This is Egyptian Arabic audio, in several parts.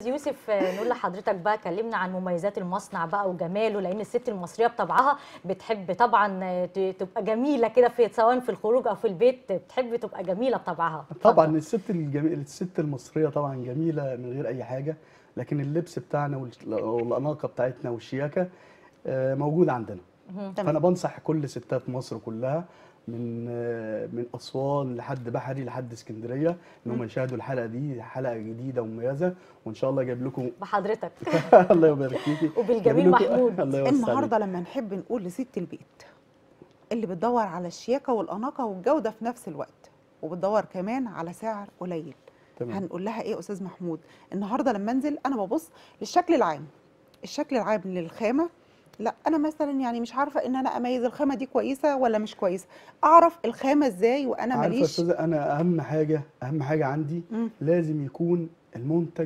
يوسف آه، نقول لحضرتك بقى كلمنا عن مميزات المصنع بقى وجماله لان الست المصريه بطبعها بتحب طبعا آه، ت- تبقى جميله كده في سواء في الخروج او في البيت بتحب تبقى جميله بطبعها طبعا اتفضل. الست الجميل الست المصريه طبعا جميله من غير اي حاجه لكن اللبس بتاعنا وال- والاناقه بتاعتنا والشياكه آه، موجود عندنا مهم. فانا بنصح كل ستات مصر كلها من آه، من اسوان لحد بحري لحد اسكندريه انهم يشاهدوا الحلقه دي حلقه جديده ومميزه وان شاء الله جايب لكم بحضرتك الله يبارك فيكي وبالجميل جايب لكم- محمود. الله يوسع عليك. النهارده لما نحب نقول لست البيت اللي بتدور على الشياكه والاناقه والجوده في نفس الوقت وبتدور كمان على سعر قليل تمام هنقول لها ايه يا استاذ محمود النهارده لما انزل انا ببص للشكل العام الشكل العام للخامه لا انا مثلا يعني مش عارفه ان انا اميز الخامه دي كويسه ولا مش كويسه اعرف الخامه ازاي وانا عارفه يا ماليش استاذه انا اهم حاجه اهم حاجه عندي مم. لازم يكون المنتج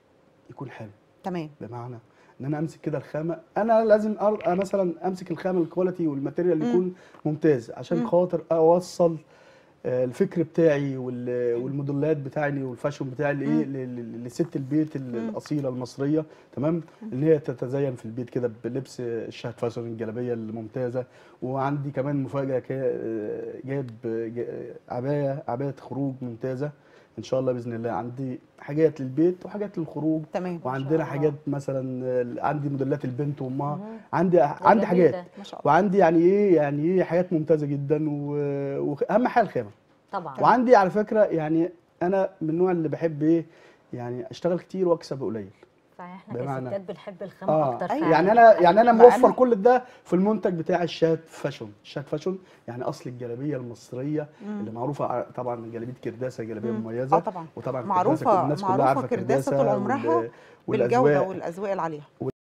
يكون حلو تمام بمعنى ان انا امسك كده الخامه انا لازم أر... مثلا امسك الخامه الكواليتي والماتيريال مم. يكون ممتاز عشان مم. خاطر اوصل آه، الفكر بتاعي وال- والموديلات بتاعي والفاشون بتاعي لايه مم. ل- ل- لست البيت ال- مم. الاصيله المصريه تمام ان هي تتزين في البيت كده بلبس الشهد فاشون الجلابيه الممتازه وعندي كمان مفاجاه كا- آه، جايب جا- عبايه عبايه خروج ممتازه ان شاء الله باذن الله عندي حاجات للبيت وحاجات للخروج تمام وعندنا الله. حاجات مثلا آه، عندي موديلات البنت وامها مهم. عندي ده عندي جميل حاجات ده. ما شاء الله وعندي يعني ايه يعني ايه حاجات ممتازه جدا و- واهم حاجه الخامه طبعا وعندي على فكره يعني انا من النوع اللي بحب ايه يعني اشتغل كتير واكسب قليل فاحنا بمعنى- كستات بنحب الخامه اه اكتر أيوة. فعلا. يعني انا يعني انا ما موفر أنا- كل ده في المنتج بتاع الشات فاشون الشات فاشون يعني اصل الجلابيه المصريه مم. اللي معروفه ع- طبعا جلابيه كرداسه جلابيه مم. مميزه اه طبعا وطبعا معروفة- كرداسة كل الناس كلها معروفة عارفه كرداسة طول كرداسة عمرها وال- بالجوده والأذواق والاذواق العاليه